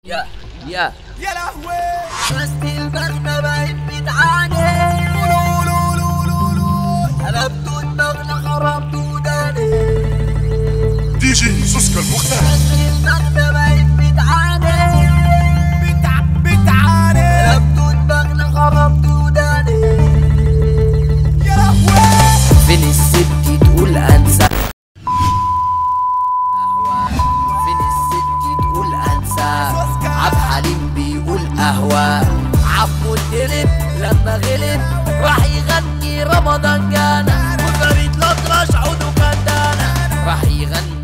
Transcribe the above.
يا يا يا لهوي بس المغنى بقت بتعاني قلبتوا دماغنا خربتوا وداني دي جي سوسكا المختار بس المغنى بقت بتعاني بتع بتعاني قلبتوا دماغنا خربتوا وداني يا لهوي فين الست تقول انسى فين الست تقول انسى عبد حليم بيقول قهوة عبد الهرب لما غلب راح يغني رمضان جانا وفريد الأطرش عوده كان دانا راح يغني